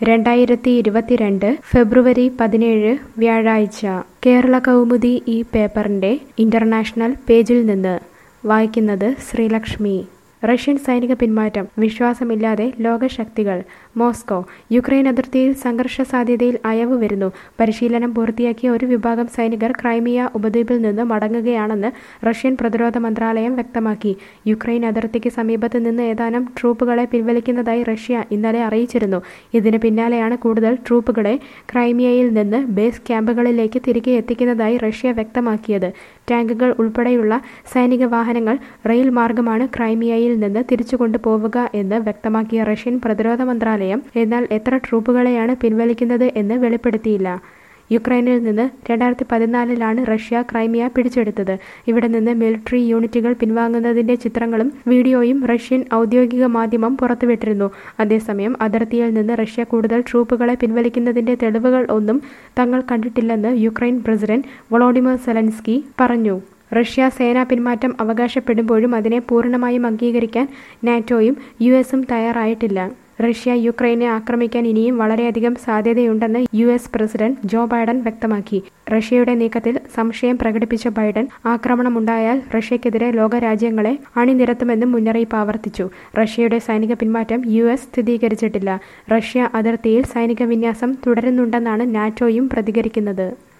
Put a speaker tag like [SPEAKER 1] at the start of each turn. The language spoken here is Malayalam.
[SPEAKER 1] രണ്ടായിരത്തി ഇരുപത്തിരണ്ട് ഫെബ്രുവരി പതിനേഴ് വ്യാഴാഴ്ച കേരള കൗമുദി ഈ പേപ്പറിന്റെ ഇന്റർനാഷണൽ പേജിൽ നിന്ന് വായിക്കുന്നത് ശ്രീലക്ഷ്മി റഷ്യൻ സൈനിക പിന്മാറ്റം വിശ്വാസമില്ലാതെ ലോകശക്തികൾ മോസ്കോ യുക്രൈൻ അതിർത്തിയിൽ സംഘർഷ സാധ്യതയിൽ അയവ് വരുന്നു പരിശീലനം പൂർത്തിയാക്കിയ ഒരു വിഭാഗം സൈനികർ ക്രൈമിയ ഉപദ്വീപിൽ നിന്ന് മടങ്ങുകയാണെന്ന് റഷ്യൻ പ്രതിരോധ മന്ത്രാലയം വ്യക്തമാക്കി യുക്രൈൻ അതിർത്തിക്ക് സമീപത്ത് നിന്ന് ഏതാനും ട്രൂപ്പുകളെ പിൻവലിക്കുന്നതായി റഷ്യ ഇന്നലെ അറിയിച്ചിരുന്നു ഇതിന് പിന്നാലെയാണ് കൂടുതൽ ട്രൂപ്പുകളെ ക്രൈമിയയിൽ നിന്ന് ബേസ് ക്യാമ്പുകളിലേക്ക് തിരികെ എത്തിക്കുന്നതായി റഷ്യ വ്യക്തമാക്കിയത് ടാങ്കുകൾ ഉൾപ്പെടെയുള്ള സൈനിക വാഹനങ്ങൾ റെയിൽ മാർഗമാണ് ക്രൈമിയയിൽ നിന്ന് തിരിച്ചു കൊണ്ടുപോവുക എന്ന് വ്യക്തമാക്കിയ റഷ്യൻ പ്രതിരോധ മന്ത്രാലയം എന്നാൽ എത്ര ട്രൂപ്പുകളെയാണ് പിൻവലിക്കുന്നത് എന്ന് വെളിപ്പെടുത്തിയില്ല യുക്രൈനിൽ നിന്ന് രണ്ടായിരത്തി പതിനാലിലാണ് റഷ്യ ക്രൈമിയ പിടിച്ചെടുത്തത് ഇവിടെ നിന്ന് മിലിറ്ററി യൂണിറ്റുകൾ പിൻവാങ്ങുന്നതിന്റെ ചിത്രങ്ങളും വീഡിയോയും റഷ്യൻ ഔദ്യോഗിക മാധ്യമം പുറത്തുവിട്ടിരുന്നു അതേസമയം അതിർത്തിയിൽ നിന്ന് റഷ്യ കൂടുതൽ ട്രൂപ്പുകളെ പിൻവലിക്കുന്നതിന്റെ തെളിവുകൾ ഒന്നും തങ്ങൾ കണ്ടിട്ടില്ലെന്ന് യുക്രൈൻ പ്രസിഡന്റ് വൊളോഡിമർ സെലൻസ്കി പറഞ്ഞു റഷ്യ സേനാ പിന്മാറ്റം അവകാശപ്പെടുമ്പോഴും അതിനെ പൂർണ്ണമായും അംഗീകരിക്കാൻ നാറ്റോയും യു എസും തയ്യാറായിട്ടില്ല റഷ്യ യുക്രൈനെ ആക്രമിക്കാൻ ഇനിയും വളരെയധികം സാധ്യതയുണ്ടെന്ന് U S president Joe Biden വ്യക്തമാക്കി റഷ്യയുടെ നീക്കത്തിൽ സംശയം പ്രകടിപ്പിച്ച ബൈഡൻ ആക്രമണമുണ്ടായാൽ റഷ്യക്കെതിരെ ലോകരാജ്യങ്ങളെ അണിനിരത്തുമെന്നും മുന്നറിയിപ്പ് ആവർത്തിച്ചു റഷ്യയുടെ സൈനിക പിന്മാറ്റം യു എസ് സ്ഥിരീകരിച്ചിട്ടില്ല റഷ്യ അതിർത്തിയിൽ സൈനിക വിന്യാസം തുടരുന്നുണ്ടെന്നാണ് നാറ്റോയും പ്രതികരിക്കുന്നത്